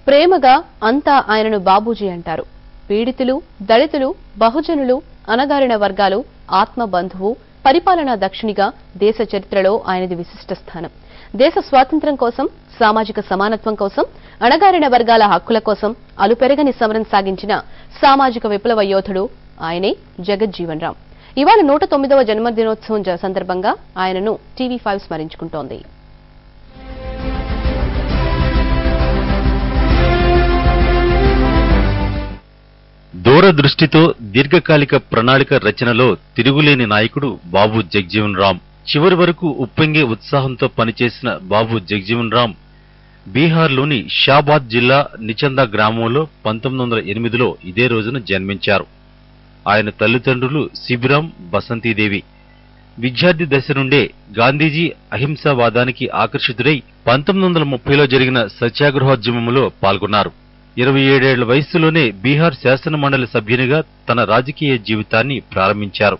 ప్రేమగా అంతా ఆయనను బాబూజీ అంటారు పీడితులు దళితులు బహుజనులు అణగారిన వర్గాలు ఆత్మ బంధువు పరిపాలనా దక్షిణిగా దేశ చరిత్రలో ఆయనది విశిష్ట స్థానం దేశ స్వాతంత్ర్యం కోసం సామాజిక సమానత్వం కోసం అణగారిన వర్గాల హక్కుల కోసం అలుపెరగని సమరం సాగించిన సామాజిక విప్లవ యోధుడు ఆయనే జగజ్జీవన్ రామ్ ఇవాళ నూట తొమ్మిదవ జన్మదినోత్సవం జ- సందర్భంగా ఆయనను టీవీ ఫైవ్ స్మరించుకుంటోంది దూరదృష్టితో దీర్ఘకాలిక ప్రణాళిక రచనలో తిరుగులేని నాయకుడు బాబు జగ్జీవన్ రామ్ చివరి వరకు ఉప్పొంగే ఉత్సాహంతో పనిచేసిన బాబు జగ్జీవన్ రామ్ బీహార్లోని షాబాద్ జిల్లా నిచందా గ్రామంలో పంతొమ్మిది వందల ఎనిమిదిలో ఇదే రోజున జన్మించారు ఆయన తల్లిదండ్రులు శిబిరాం బసంతీదేవి విద్యార్థి దశ నుండే గాంధీజీ అహింసావాదానికి ఆకర్షితుడై పంతొమ్మిది వందల ముప్పైలో జరిగిన సత్యాగ్రహోద్యమంలో పాల్గొన్నారు ఇరవై ఏడేళ్ల వయస్సులోనే బీహార్ శాసన మండలి సభ్యునిగా తన రాజకీయ జీవితాన్ని ప్రారంభించారు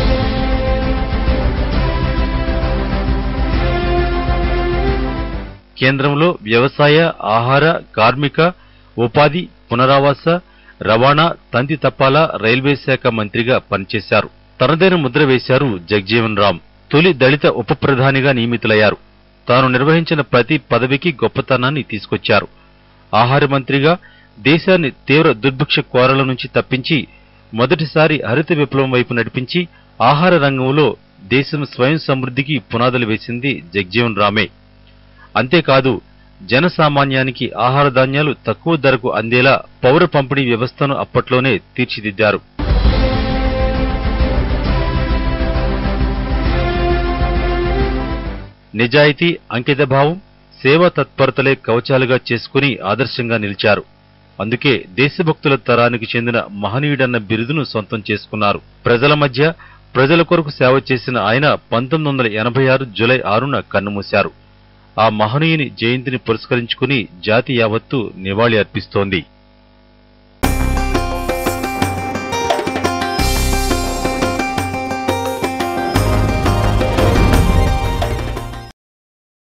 కేంద్రంలో వ్యవసాయ ఆహార కార్మిక ఉపాధి పునరావాస రవాణా తంతి తపాలా రైల్వే శాఖ మంత్రిగా పనిచేశారు తనదైన ముద్ర వేశారు జగ్జీవన్ రామ్ తొలి దళిత ఉప ప్రధానిగా నియమితులయ్యారు తాను నిర్వహించిన ప్రతి పదవికి గొప్పతనాన్ని తీసుకొచ్చారు ఆహార మంత్రిగా దేశాన్ని తీవ్ర దుర్భిక్ష కోరల నుంచి తప్పించి మొదటిసారి హరిత విప్లవం వైపు నడిపించి ఆహార రంగంలో దేశం స్వయం సమృద్ధికి పునాదులు వేసింది జగ్జీవన్ రామే అంతేకాదు జనసామాన్యానికి ఆహార ధాన్యాలు తక్కువ ధరకు అందేలా పౌర పంపిణీ వ్యవస్థను అప్పట్లోనే తీర్చిదిద్దారు నిజాయితీ అంకితభావం సేవా తత్పరతలే కవచాలుగా చేసుకుని ఆదర్శంగా నిలిచారు అందుకే దేశభక్తుల తరానికి చెందిన మహనీయుడన్న బిరుదును సొంతం చేసుకున్నారు ప్రజల మధ్య ప్రజల కొరకు సేవ చేసిన ఆయన పంతొమ్మిది వందల ఎనభై ఆరు జులై ఆరున కన్నుమూశారు ఆ మహనీయుని జయంతిని పురస్కరించుకుని జాతి యావత్తు నివాళి అర్పిస్తోంది